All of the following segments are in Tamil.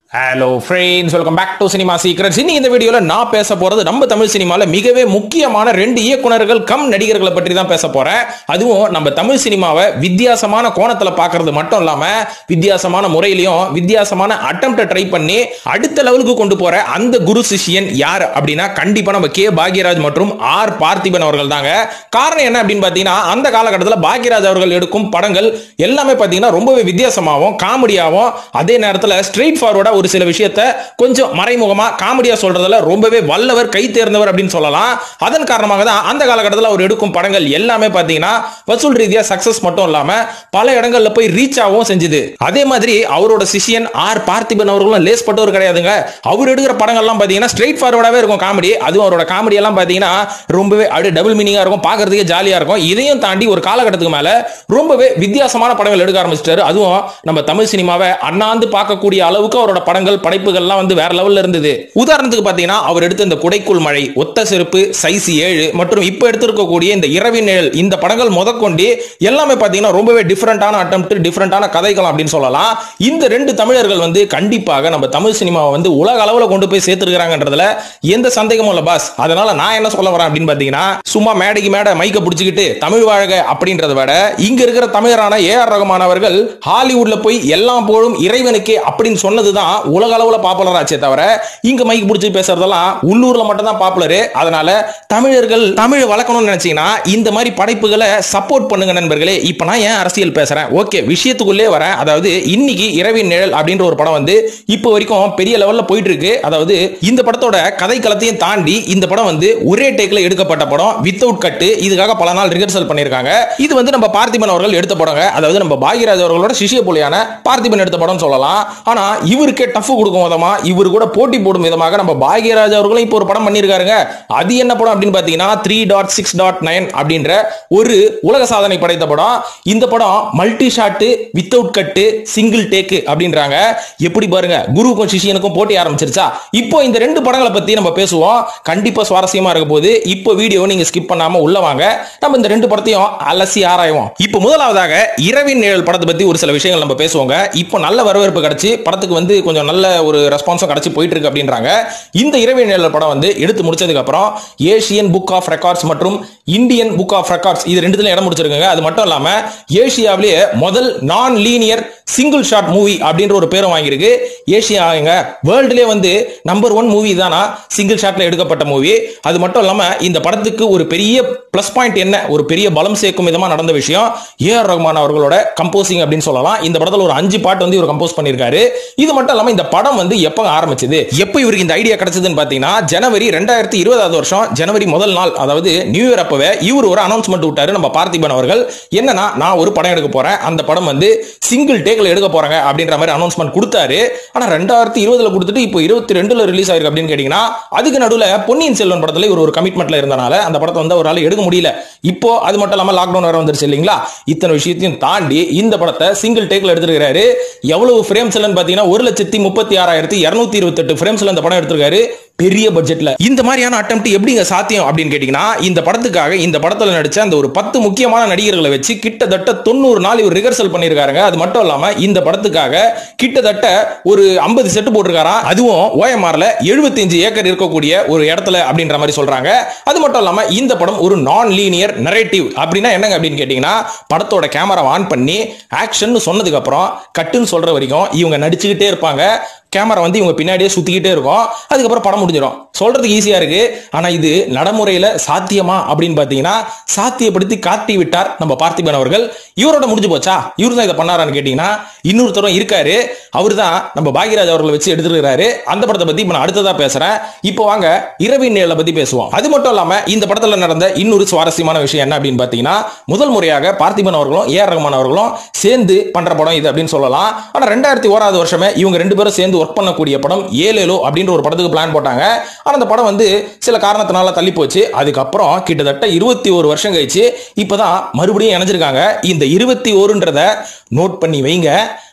hello friends welcome back to cinema secrets இன்னைக்கு இந்த வீடியோல நான் பேச போறது நம்ம தமிழ் சினிமால மிகவே முக்கியமான ரெண்டு இயக்குனர்கள் கம் நடிகர்களை பற்றி தான் பேச போறேன் அதுவும் நம்ம தமிழ் சினிமாவை வித்தியாசமான கோணத்துல பார்க்கிறது மட்டும் இல்லாம வித்தியாசமான முறையிலையும் வித்தியாசமான அட்டம்ப்ட ட்ரை பண்ணி அடுத்த லெவலுக்கு கொண்டு போற அந்த குரு சிஷியன் யார் அப்படின்னா கண்டிப்பா நம்ம கே பாக்யராஜ் மற்றும் ஆர் பார்த்திபன் அவர்கள் தாங்க காரணம் என்ன அப்படின்னு பாத்தீங்கன்னா அந்த காலகட்டத்தில் பாக்யராஜ் அவர்கள் எடுக்கும் படங்கள் எல்லாமே பாத்தீங்கன்னா ரொம்பவே வித்தியாசமாகவும் காமெடியாகவும் அதே நேரத்தில் ஸ்ட்ரெயிட் ஃபார்வர்டா ஒரு சில விஷயத்த கொஞ்சம் மறைமுகமா காமெடியா சொல்றதுல ரொம்பவே வல்லவர் கை தேர்ந்தவர் அப்படின்னு சொல்லலாம் அதன் காரணமாக தான் அந்த காலகட்டத்தில் அவர் எடுக்கும் படங்கள் எல்லாமே பாத்தீங்கன்னா வசூல் ரீதியா சக்சஸ் மட்டும் இல்லாம பல இடங்கள்ல போய் ரீச் ஆகவும் செஞ்சுது அதே மாதிரி அவரோட சிஷியன் ஆர் பார்த்திபன் அவர்களும் லேஸ் பட்டவர் கிடையாதுங்க அவர் எடுக்கிற படங்கள்லாம் பாத்தீங்கன்னா ஸ்ட்ரெயிட் ஃபார்வர்டாவே இருக்கும் காமெடி அதுவும் அவரோட காமெடி எல்லாம் பாத்தீங்கன்னா ரொம்பவே அப்படியே டபுள் மீனிங்கா இருக்கும் பார்க்கறதுக்கே ஜாலியா இருக்கும் இதையும் தாண்டி ஒரு காலகட்டத்துக்கு மேல ரொம்பவே வித்தியாசமான படங்கள் எடுக்க ஆரம்பிச்சிட்டாரு அதுவும் நம்ம தமிழ் சினிமாவை அண்ணாந்து பார்க்கக்கூடிய அளவுக்கு அவரோட படங்கள் படைப்புகள்லாம் வந்து வேற லெவல்ல இருந்தது உதாரணத்துக்கு பாத்தீங்கன்னா அவர் எடுத்த இந்த குடைக்குள் மழை ஒத்த செருப்பு சைஸ் ஏழு மற்றும் இப்ப எடுத்திருக்கக்கூடிய இந்த இரவின் நிழல் இந்த படங்கள் முதற்கொண்டு எல்லாமே பாத்தீங்கன்னா ரொம்பவே டிஃப்ரெண்டான அட்டம் டிஃப்ரெண்டான கதைகள் அப்படின்னு சொல்லலாம் இந்த ரெண்டு தமிழர்கள் வந்து கண்டிப்பாக நம்ம தமிழ் சினிமாவை வந்து உலக அளவுல கொண்டு போய் சேர்த்திருக்கிறாங்கன்றதுல எந்த சந்தேகமும் இல்ல பாஸ் அதனால நான் என்ன சொல்ல வரேன் அப்படின்னு பாத்தீங்கன்னா சும்மா மேடைக்கு மேடை மைக்க பிடிச்சிக்கிட்டு தமிழ் வாழ்க அப்படின்றத விட இங்க இருக்கிற தமிழரான ஏ ஆர் ரகுமான் அவர்கள் ஹாலிவுட்ல போய் எல்லாம் போலும் இறைவனுக்கே அப்படின்னு சொன்னதுதான் உலக அளவுல பாப்புலர் ஆச்சே தவிர இங்க மைக் பிடிச்சி பேசுறதெல்லாம் உள்ளூர்ல மட்டும் தான் பாப்புலரு அதனால தமிழர்கள் தமிழ் வளர்க்கணும்னு நினைச்சீங்கன்னா இந்த மாதிரி படைப்புகளை சப்போர்ட் பண்ணுங்க நண்பர்களே இப்ப நான் ஏன் அரசியல் பேசுறேன் ஓகே விஷயத்துக்குள்ளே வரேன் அதாவது இன்னைக்கு இரவின் நிழல் அப்படின்ற ஒரு படம் வந்து இப்போ வரைக்கும் பெரிய லெவல்ல போயிட்டு இருக்கு அதாவது இந்த படத்தோட கதை களத்தையும் தாண்டி இந்த படம் வந்து ஒரே டேக்ல எடுக்கப்பட்ட படம் வித்தவுட் கட்டு இதுக்காக பல நாள் ரிஹர்சல் பண்ணிருக்காங்க இது வந்து நம்ம பார்த்திபன் அவர்கள் எடுத்த படங்க அதாவது நம்ம பாக்யராஜ் அவர்களோட சிஷிய போலியான பார்த்திபன் எடுத்த படம் சொல்லலாம் ஆனா இவருக்கே டஃப் கொடுக்கும் விதமா இவர் கூட போட்டி போடும் விதமாக நம்ம பாக்யராஜ் அவர்களும் இப்போ ஒரு படம் பண்ணியிருக்காருங்க அது என்ன படம் அப்படின்னு பாத்தீங்கன்னா three dot six dot nine அப்படின்ற ஒரு உலக சாதனை படைத்த படம் இந்த படம் multi shot without cut single take அப்படின்றாங்க எப்படி பாருங்க குருவுக்கும் சிஷியனுக்கும் போட்டி ஆரம்பிச்சிருச்சா இப்போ இந்த ரெண்டு படங்களை பத்தி நம்ம பேசுவோம் கண்டிப்பா சுவாரஸ்யமா இருக்க போது இப்போ வீடியோ நீங்க ஸ்கிப் பண்ணாம உள்ள வாங்க நம்ம இந்த ரெண்டு படத்தையும் அலசி ஆராய்வோம் இப்போ முதலாவதாக இரவின் நிழல் படத்தை பத்தி ஒரு சில விஷயங்கள் நம்ம பேசுவோங்க இப்போ நல்ல வரவேற்பு கிடைச்சு படத்துக்கு வந்து கொஞ்சம் நல்ல ஒரு ரெஸ்பான்ஸும் கிடைச்சு போயிட்டு இருக்கு அப்படின்றாங்க இந்த இரவின் நிழல் படம் வந்து எடுத்து முடிச்சதுக்கு அப்புறம் ஏசியன் புக் ஆஃப் ரெக்கார்ட்ஸ் மற்றும் இந்தியன் புக் ஆஃப் ரெக்கார்ட்ஸ் இது ரெண்டுத்துல இடம் முடிச்சிருக்காங்க அது மட்டும் இல்லாம ஏசியாவிலேயே முதல் நான் லீனியர் சிங்கிள் ஷாட் மூவி அப்படின்ற ஒரு பேரும் வாங்கியிருக்கு ஏசியாங்க வேர்ல்டுலேயே வந்து நம்பர் ஒன் மூவி தானா சிங்கிள் ஷாட்ல எடுக்கப்பட்ட மூவி அது மட்டும் இல்லாம இந்த படத்துக்கு ஒரு பெரிய பிளஸ் பாயிண்ட் என்ன ஒரு பெரிய பலம் சேர்க்கும் விதமா நடந்த விஷயம் ஏ ஆர் ரஹ்மான் அவர்களோட கம்போசிங் அப்படின்னு சொல்லலாம் இந்த படத்துல ஒரு அஞ்சு பாட்டு வந்து இவர் கம்போஸ் பண்ணியிருக்காரு இது மட்டும் இல்லாம இந்த படம் வந்து எப்ப ஆரம்பிச்சது எப்ப இவருக்கு இந்த ஐடியா கிடைச்சதுன்னு பாத்தீங்கன்னா ஜனவரி ரெண்டாயிரத்தி இருபதாவது வருஷம் ஜனவரி முதல் நாள் அதாவது நியூ இயர் அப்பவே இவர் ஒரு அனௌன்ஸ்மெண்ட் விட்டாரு நம்ம பார்த்திபன் அவர்கள் என்னன்னா நான் ஒரு படம் எடுக்க போறேன் அந்த படம் வந்து சிங்கிள் டேக்ல எடுக்க போறாங்க அப்படின்ற மாதிரி அனௌன்ஸ்மெண்ட் கொடுத்தாரு ஆனா ரெண்டாயிரத்தி இருபதுல கொடுத்துட்டு இப்போ இருபத்தி ரெண்டுல ரிலீஸ் ஆயிருக்கு அப்படின்னு கேட்டீங்கன்னா அதுக்கு நடுவுல பொன்னியின் செல்வன் படத்துல இவர் ஒரு கமிட்மெண்ட்ல இருந்தனால அந்த படத்தை வந்து அவரால் எடுக்க முடியல இப்போ அது மட்டும் இல்லாம லாக்டவுன் வேற வந்துருச்சு இல்லைங்களா இத்தனை விஷயத்தையும் தாண்டி இந்த படத்தை சிங்கிள் டேக்ல எடுத்திருக்காரு எவ்வளவு ஃப்ரேம்ஸ் பாத்தீங்கன்னா ஒரு லட்சத்தி முப்பத்தி ஆறாயிரத்தி இருநூத்தி இருபத்தி எட்டு ஃப்ரேம்ஸ்ல இந்த படம் எடுத்திருக்காரு பெரிய பட்ஜெட்ல இந்த மாதிரியான அட்டம் எப்படிங்க சாத்தியம் அப்படின்னு கேட்டீங்கன்னா இந்த படத்துக்காக இந்த படத்துல நடிச்ச அந்த ஒரு பத்து முக்கியமான நடிகர்களை வச்சு கிட்டத்தட்ட தொண்ணூறு நாள் இவர் ரிஹர்சல் பண்ணிருக்காருங்க அது மட்டும் இல்லாம இந்த படத்துக்காக கிட்டத்தட்ட ஒரு ஐம்பது செட்டு போட்டிருக்காராம் அதுவும் ஓஎம்ஆர்ல எழுபத்தஞ்சு ஏக்கர் இருக்கக்கூடிய ஒரு இடத்துல அப்படின்ற மாதிரி சொல்றாங்க அது மட்டும் இல்லாம இந்த படம் ஒரு நான் லீனியர் நரேட்டிவ் அப்படின்னா என்னங்க அப்படின்னு கேட்டீங்கன்னா படத்தோட கேமரா ஆன் பண்ணி ஆக்ஷன் சொன்னதுக்கு அப்புறம் கட்டுன்னு சொல்ற வரைக்கும் இவங்க நடிச்சுக்கிட்டே இருப்பாங்க கேமரா வந்து இவங்க பின்னாடியே சுத்திக்கிட்டே இருக்கும் அதுக்கப்புறம் படம் முடிஞ்சிடும் சொல்றதுக்கு ஈஸியா இருக்கு ஆனா இது நடைமுறையில சாத்தியமா அப்படின்னு பாத்தீங்கன்னா சாத்தியப்படுத்தி காட்டி விட்டார் நம்ம பார்த்திபன் அவர்கள் இவரோட முடிஞ்சு போச்சா இவர் தான் இதை பண்ணாரான்னு கேட்டீங்கன்னா இன்னொருத்தரும் இருக்காரு அவர் தான் நம்ம பாக்யராஜ் அவர்களை வச்சு எடுத்துருக்காரு அந்த படத்தை பத்தி இப்ப நான் அடுத்ததா பேசுறேன் இப்போ வாங்க இரவின் நிழலை பத்தி பேசுவோம் அது மட்டும் இல்லாம இந்த படத்துல நடந்த இன்னொரு சுவாரஸ்யமான விஷயம் என்ன அப்படின்னு பாத்தீங்கன்னா முதல் முறையாக பார்த்திபன் அவர்களும் ஏ ஆர் ரஹ்மான் அவர்களும் சேர்ந்து பண்ற படம் இது அப்படின்னு சொல்லலாம் ஆனா ரெண்டாயிரத்தி ஓராவது வருஷமே இவங்க ரெண்டு பேரும் சேர்ந்து ஒர்க் பண்ணக்கூடிய படம் ஏலேலோ அப்படின்ற ஒரு படத்துக்கு பிளான் போட்டாங்க ஆனா அந்த படம் வந்து சில காரணத்தினால தள்ளி போச்சு அதுக்கப்புறம் கிட்டத்தட்ட இருபத்தி ஒரு வருஷம் கழிச்சு இப்பதான் மறுபடியும் இணைஞ்சிருக்காங்க இந்த இருபத்தி ஓருன்றத நோட் பண்ணி வைங்க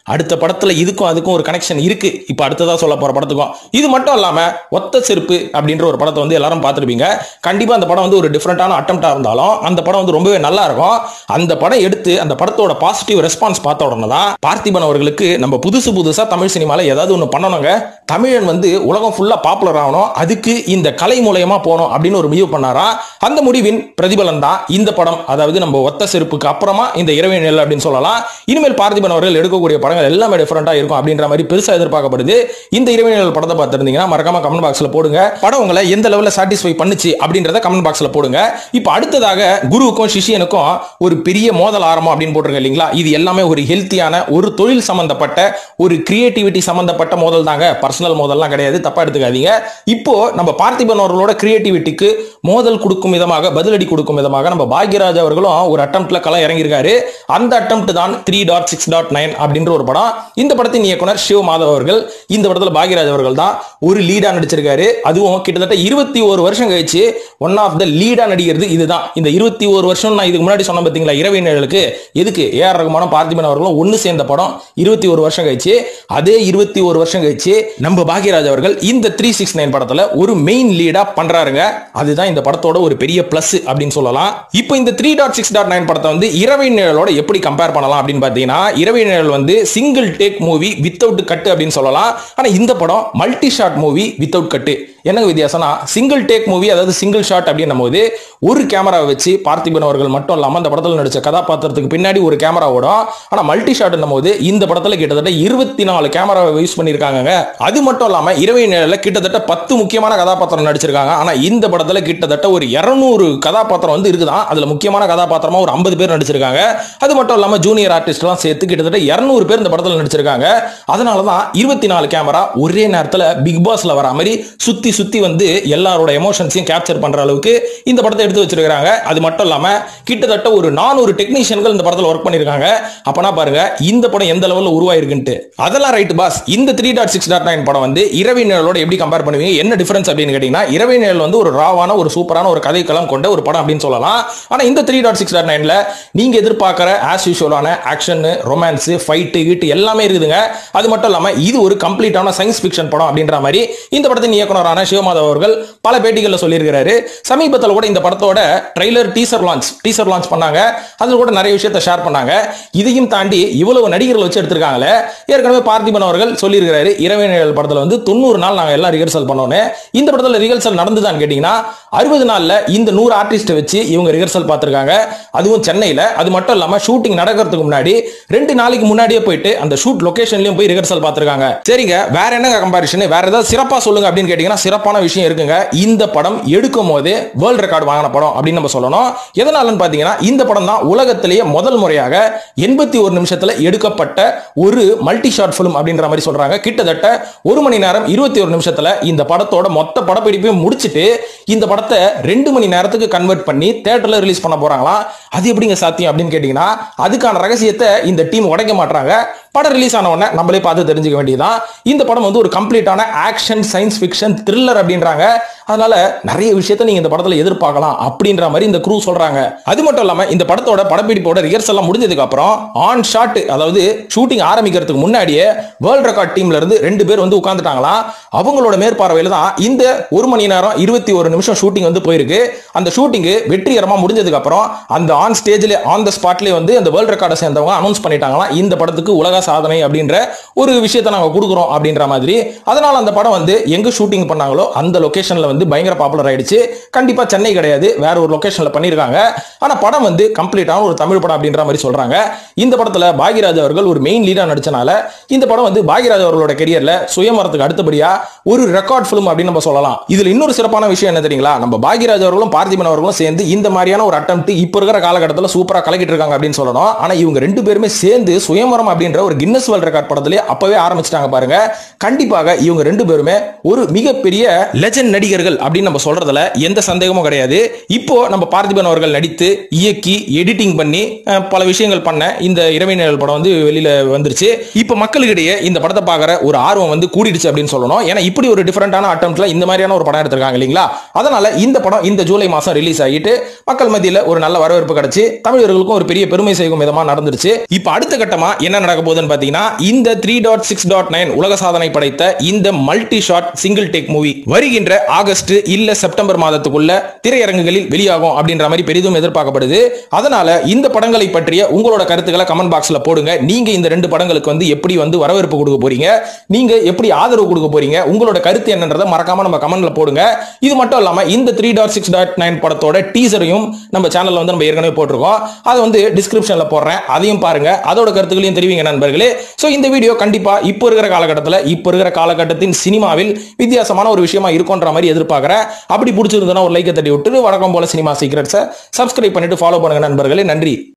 அடுத்த படத்துல இதுக்கும் அதுக்கும் ஒரு கனெக்ஷன் இருக்கு இப்ப அடுத்ததா சொல்ல போற படத்துக்கும் இது மட்டும் இல்லாம ஒத்த செருப்பு அப்படின்ற ஒரு படத்தை வந்து எல்லாரும் பார்த்திருப்பீங்க கண்டிப்பா அந்த படம் வந்து ஒரு டிஃப்ரெண்டான அட்டம்ப்டா இருந்தாலும் அந்த படம் வந்து ரொம்பவே நல்லா இருக்கும் அந்த படம் எடுத்து அந்த படத்தோட பாசிட்டிவ் ரெஸ்பான்ஸ் பார்த்த உடனே தான் பார்த்திபன் அவர்களுக்கு நம்ம புதுசு புதுசா தமிழ் சினிமால ஏதாவது ஒன்று பண்ணணுங்க தமிழன் வந்து உலகம் ஃபுல்லா பாப்புலர் ஆகணும் அதுக்கு இந்த கலை மூலயமா போகணும் அப்படின்னு ஒரு முடிவு பண்ணாரா அந்த முடிவின் பிரதிபலன் தான் இந்த படம் அதாவது நம்ம ஒத்த செருப்புக்கு அப்புறமா இந்த இரவு நிழல் அப்படின்னு சொல்லலாம் இனிமேல் பார்த்திபன் அவர்கள் எடுக்கக்கூடிய படங்கள் எல்லாமே டிஃபரெண்டா இருக்கும் அப்படின்ற மாதிரி பெருசா எதிர்பார்க்கப்படுது இந்த இரவு நிழல் படத்தை பார்த்திருந்தீங்கன்னா மறக்காம கமெண்ட் பாக்ஸ்ல போடுங்க படம் உங்களை எந்த லெவல்ல சாட்டிஸ்ஃபை பண்ணுச்சு அப்படின்றத கமெண்ட் பாக்ஸ்ல போடுங்க இப்போ அடுத்ததாக குருவுக்கும் சிஷியனுக்கும் ஒரு பெரிய மோதல் ஆரம்பம் அப்படின்னு போட்டிருக்க இல்லைங்களா இது எல்லாமே ஒரு ஹெல்த்தியான ஒரு தொழில் சம்பந்தப்பட்ட ஒரு கிரியேட்டிவிட்டி சம்பந்தப்பட்ட மோதல் தாங்க பர்சனல் மோதல்லாம் கிடையாது தப்பா எடுத்துக்காதீங்க இப்போ நம்ம பார்த்திபன் அவர்களோட கிரியேட்டிவிட்டிக்கு மோதல் கொடுக்கும் விதமாக பதிலடி கொடுக்கும் விதமாக நம்ம பாக்யராஜ் அவர்களும் ஒரு அட்டம்ப்ட்ல களம் இறங்கியிருக்காரு அந்த அட்டம்ப்ட் தான் three dot six dot nine அப்படின்ற ஒரு படம் இந்த படத்தின் இயக்குனர் சிவ மாதவ் அவர்கள் இந்த படத்துல பாக்யராஜ் அவர்கள் தான் ஒரு லீடா நடிச்சிருக்காரு அதுவும் கிட்டத்தட்ட இருபத்தி ஒரு வருஷம் கழிச்சு ஒன் ஆஃப் த லீடா நடிக்கிறது இதுதான் இந்த இருபத்தி ஒரு வருஷம் நான் இதுக்கு முன்னாடி சொன்ன பார்த்தீங்களா இரவினர்களுக்கு எதுக்கு ஏஆர் ரகுமானும் பார்த்திபன் அவர்களும் ஒன்னு சேர்ந்த படம் இருபத்தி ஒரு வருஷம் கழிச்சு அதே இருபத்தி ஒரு வருஷம் கழிச்சு நம்ம பாக்யராஜ் அவர்கள் இந்த த்ரீ சிக்ஸ் நைன் படத்துல ஒரு மெயின் லீடா பண்றாருங்க அதுதான் இந்த படத்தோட ஒரு பெரிய பிளஸ் அப்படின்னு சொல்லலாம் இப்போ இந்த three dot six dot nine படத்தை வந்து இரவை நிழலோட எப்படி கம்பேர் பண்ணலாம் அப்படின்னு பார்த்தீங்கன்னா இரவை நிழல் வந்து single take movie without cut அப்படின்னு சொல்லலாம் ஆனா இந்த படம் multi shot movie without cut என்ன வித்தியாசம்னா சிங்கிள் டேக் மூவி அதாவது சிங்கிள் ஷாட் அப்படின்னும் போது ஒரு கேமராவை வச்சு பார்த்திபன் அவர்கள் மட்டும் இல்லாம அந்த படத்தில் நடிச்ச கதாபாத்திரத்துக்கு பின்னாடி ஒரு கேமரா ஓடும் ஆனா மல்டி ஷாட் போது இந்த படத்துல கிட்டத்தட்ட இருபத்தி நாலு கேமராவை யூஸ் பண்ணியிருக்காங்க அது மட்டும் இல்லாம இரவை நிலையில கிட்டத்தட்ட பத்து முக்கியமான கதாபாத்திரம் நடிச்சிருக்காங்க ஆனா இந்த படத்துல கிட்டத்தட்ட ஒரு இருநூறு கதாபாத்திரம் வந்து இருக்குதான் அதுல முக்கியமான கதாபாத்திரமா ஒரு ஐம்பது பேர் நடிச்சிருக்காங்க அது மட்டும் இல்லாம ஜூனியர் ஆர்டிஸ்ட் எல்லாம் சேர்த்து கிட்டத்தட்ட இருநூறு பேர் இந்த படத்துல நடிச்சிருக்காங்க அதனாலதான் இருபத்தி நாலு கேமரா ஒரே நேரத்துல பிக் பாஸ்ல வர மாதிரி சுத்தி சுத்தி வந்து எல்லாரோட எமோஷன்ஸையும் கேப்சர் பண்ற அளவுக்கு இந்த படத்தை எடுத்து வச்சிருக்காங்க அது மட்டும் இல்லாம கிட்டத்தட்ட ஒரு நானூறு டெக்னீஷியன்கள் இந்த படத்துல ஒர்க் பண்ணிருக்காங்க அப்பனா பாருங்க இந்த படம் எந்த லெவல்ல உருவாயிருக்குன்ட்டு அதெல்லாம் ரைட் பாஸ் இந்த three dot six dot nine படம் வந்து இரவி நிழலோட எப்படி கம்பேர் பண்ணுவீங்க என்ன டிஃபரன்ஸ் அப்படின்னு கேட்டீங்கன்னா இரவி நிழல் வந்து ஒரு ராவான ஒரு சூப்பரான ஒரு கதைக்களம் கொண்ட ஒரு படம் அப்படின்னு சொல்லலாம் ஆனா இந்த த்ரீ டாட் சிக்ஸ் டாட் நைன்ல நீங்க எதிர்பார்க்கிற ஆஸ் யூஷுவலான ஆக்ஷன் ரொமான்ஸ் ஃபைட்டு கீட்டு எல்லாமே இருக்குதுங்க அது மட்டும் இல்லாம இது ஒரு கம்ப்ளீட்டான சயின்ஸ் ஃபிக்ஷன் படம் அப்படின்ற மாதிரி இந்த படத்தின் இயக்குனரான சிவமாதவ் அவர்கள் பல பேட்டிகளில் சொல்லியிருக்கிறாரு சமீபத்தில் கூட இந்த படத்தோட trailer teaser launch teaser launch பண்ணாங்க அதில் கூட நிறைய விஷயத்தை ஷேர் பண்ணாங்க இதையும் தாண்டி இவ்வளவு நடிகர்கள் வச்சு எடுத்திருக்காங்களே ஏற்கனவே பார்த்திபன் அவர்கள் சொல்லியிருக்கிறாரு இரவு நிழல் படத்தில் வந்து தொண்ணூறு நாள் நாங்கள் எல்லாம் ரிஹர்சல் பண்ணோன்னு இந்த படத்தில் ரிஹர்சல் நடந்துதான்னு கேட்டிங்கன்னா அறுபது நாள்ல இந்த நூறு ஆர்டிஸ்ட்டை வச்சு இவங்க ரிஹர்சல் பார்த்துருக்காங்க அதுவும் சென்னையில் அது மட்டும் இல்லாமல் ஷூட்டிங் நடக்கிறதுக்கு முன்னாடி ரெண்டு நாளைக்கு முன்னாடியே போயிட்டு அந்த ஷூட் லொகேஷன்லயும் போய் ரிஹர்சல் பார்த்துருக்காங்க சரிங்க வேற என்னங்க கம்பாரிஷன் வேற ஏதாவது சிறப்பா சொல்லுங்க அப்படின்னு கேட்டீங்கன்னா சிறப்பான விஷயம் இருக்குங்க இந்த படம் எடுக்கும் போது வேர்ல்ட் ரெக்கார்டு வாங்கின படம் அப்படின்னு நம்ம சொல்லணும் எதனாலன்னு பாத்தீங்கன்னா இந்த படம் தான் உலகத்திலேயே முதல் முறையாக எண்பத்தி ஒரு நிமிஷத்துல எடுக்கப்பட்ட ஒரு மல்டி ஷார்ட் பிலிம் அப்படின்ற மாதிரி சொல்றாங்க கிட்டத்தட்ட ஒரு மணி நேரம் இருபத்தி ஒரு நிமிஷத்துல இந்த படத்தோட மொத்த படப்பிடிப்பையும் முடிச்சிட்டு இந்த படத்தை ரெண்டு மணி நேரத்துக்கு கன்வெர்ட் பண்ணி தேட்டர்ல ரிலீஸ் பண்ண போறாங்களாம் அது எப்படிங்க சாத்தியம் அப்படின்னு கேட்டீங்கன்னா அதுக்கான ரகசியத்தை இந்த டீம் உடைக்க மாட்டாங்க படம் ரிலீஸ் ஆன உடனே நம்மளே பார்த்து தெரிஞ்சுக்க வேண்டியதுதான் இந்த படம் வந்து ஒரு கம்ப்ளீட்டான ஆக்ஷன் சயின்ஸ் ஃபிக்ஷன் த்ரில்லர் அப்படின்றாங்க அதனால நிறைய விஷயத்த நீங்க இந்த படத்துல எதிர்பார்க்கலாம் அப்படின்ற மாதிரி இந்த க்ரூ சொல்றாங்க அது மட்டும் இல்லாம இந்த படத்தோட படப்பிடிப்போட ரிஹர்சல் எல்லாம் முடிஞ்சதுக்கு அப்புறம் ஆன் ஷாட் அதாவது ஷூட்டிங் ஆரம்பிக்கிறதுக்கு முன்னாடியே வேர்ல்ட் ரெக்கார்ட் டீம்ல இருந்து ரெண்டு பேர் வந்து உட்காந்துட்டாங்களாம் அவங்களோட மேற்பார்வையில தான் இந்த ஒரு மணி நேரம் இருபத்தி ஒரு நிமிஷம் ஷூட்டிங் வந்து போயிருக்கு அந்த ஷூட்டிங் வெற்றிகரமா முடிஞ்சதுக்கு அப்புறம் அந்த ஆன் ஸ்டேஜ்ல ஆன் த ஸ்பாட்லயே வந்து அந்த வேர்ல்ட் ரெக்கார்டை சேர்ந்தவங்க அனௌன்ஸ் பண்ணிட்டாங்களாம் இந்த படத்துக்கு உலக சாதனை அப்படின்ற ஒரு விஷயத்தை நாங்க கொடுக்குறோம் அப்படின்ற மாதிரி அதனால அந்த படம் வந்து எங்க ஷூட்டிங் பண்ணாங்களோ அந்த லொகேஷன்ல வந்து பயங்கர பாப்புலர் ஆயிடுச்சு கண்டிப்பா சென்னை கிடையாது வேற ஒரு லொகேஷன்ல பண்ணிருக்காங்க ஆனா படம் வந்து கம்ப்ளீட்டான ஒரு தமிழ் படம் அப்படின்ற மாதிரி சொல்றாங்க இந்த படத்துல பாக்யராஜ் அவர்கள் ஒரு மெயின் லீடா நடிச்சனால இந்த படம் வந்து பாக்யராஜ் அவர்களோட கெரியர்ல சுயமரத்துக்கு அடுத்தபடியா ஒரு ரெக்கார்ட் ஃபிலிம் அப்படின்னு நம்ம சொல்லலாம் இதுல இன்னொரு சிறப்பான விஷயம் என்ன தெரியுங்களா நம்ம பாக்யராஜ் அவர்களும் பார்த்திபன் அவர்களும் சேர்ந்து இந்த மாதிரியான ஒரு அட்டம் இப்ப இருக்கிற காலகட்டத்தில் சூப்பரா கலக்கிட்டு இருக்காங்க அப்படின்னு சொல்லணும் ஆனா இவங்க ரெண்டு பேருமே சேர்ந்து சுயமரம் அப்படின்ற ஒரு கின்னஸ் வேர்ல்ட் ரெக்கார்ட் படத்திலே அப்பவே ஆரம்பிச்சிட்டாங்க பாருங்க கண்டிப்பாக இவங்க ரெண்டு பேருமே ஒரு மிகப்பெரிய லெஜண்ட் நடிகர்கள் அப்படின்னு நம்ம சொல்றதுல எந்த சந்தேகமும் கிடையாது இப்போ நம்ம பார்த்திபன் அவர்கள் நடித்து இயக்கி எடிட்டிங் பண்ணி அஹ், பல விஷயங்கள் பண்ண இந்த இரவை நிழல் படம் வந்து வெளியில வந்துருச்சு இப்போ மக்களுக்கிடையே இந்த படத்தை பார்க்குற ஒரு ஆர்வம் வந்து கூடிடுச்சு அப்படின்னு சொல்லணும் ஏன்னா ஏன்னா இப்படி ஒரு டிஃபரெண்டான அட்டம்ப்ட்ல இந்த மாதிரியான ஒரு படம் எடுத்திருக்காங்க இல்லைங்களா அதனால இந்த படம் இந்த ஜூலை மாசம் ரிலீஸ் ஆகிட்டு மக்கள் மத்தியில் ஒரு நல்ல வரவேற்பு கிடைச்சு தமிழர்களுக்கும் ஒரு பெரிய பெருமை செய்யும் விதமா நடந்துருச்சு இப்போ அடுத்த கட்டமா என்ன நடக்க போகுதுன்னு பாத்தீங்கன்னா இந்த three dot six dot nine உலக சாதனை படைத்த இந்த multi shot single take movie வருகின்ற ஆகஸ்ட் இல்ல செப்டம்பர் மாதத்துக்குள்ள திரையரங்குகளில் வெளியாகும் அப்படின்ற மாதிரி பெரிதும் எதிர்பார்க்கப்படுது அதனால இந்த படங்களை பற்றிய உங்களோட கருத்துக்களை கமெண்ட் பாக்ஸ்ல போடுங்க நீங்க இந்த ரெண்டு படங்களுக்கு வந்து எப்படி வந்து வரவேற்பு கொடுக்க போறீங்க நீங்க எப்படி ஆதரவு கொடுக்க போறீங்க உங்களோட கருத்து என்னன்றதை மறக்காம நம்ம கமெண்ட்ல போடுங்க இது மட்டும் இல்லாம இந்த three dot six dot nine படத்தோட டீசரையும் நம்ம சேனல்ல வந்து நம்ம ஏற்கனவே போட்டிருக்கோம் அதை வந்து டிஸ்கிரிப்ஷன்ல போடுறேன் அதையும் பாருங்க அதோட கருத்துக்களையும் தெரிவிங்க நண்பர்களே சோ இந்த வீடியோ கண்டிப்பா இப்போ இருக்கிற காலகட்டத்தில் இப்போ இருக்கிற காலகட்டத்தின் சினிமாவில் வித்தியாசமான ஒரு விஷயமா இருக்கும்ன்ற மாதிரி எதிர்பார்க்கிறேன் அப்படி பிடிச்சிருந்ததுன்னா ஒரு லைக்கை தட்டி விட்டு வழக்கம் போல சினிமா சீக்கிரட்ஸை சப்ஸ்கிரைப் பண்ணிட்டு ஃபாலோ பண்ணுங்க நண்பர்களே நன்றி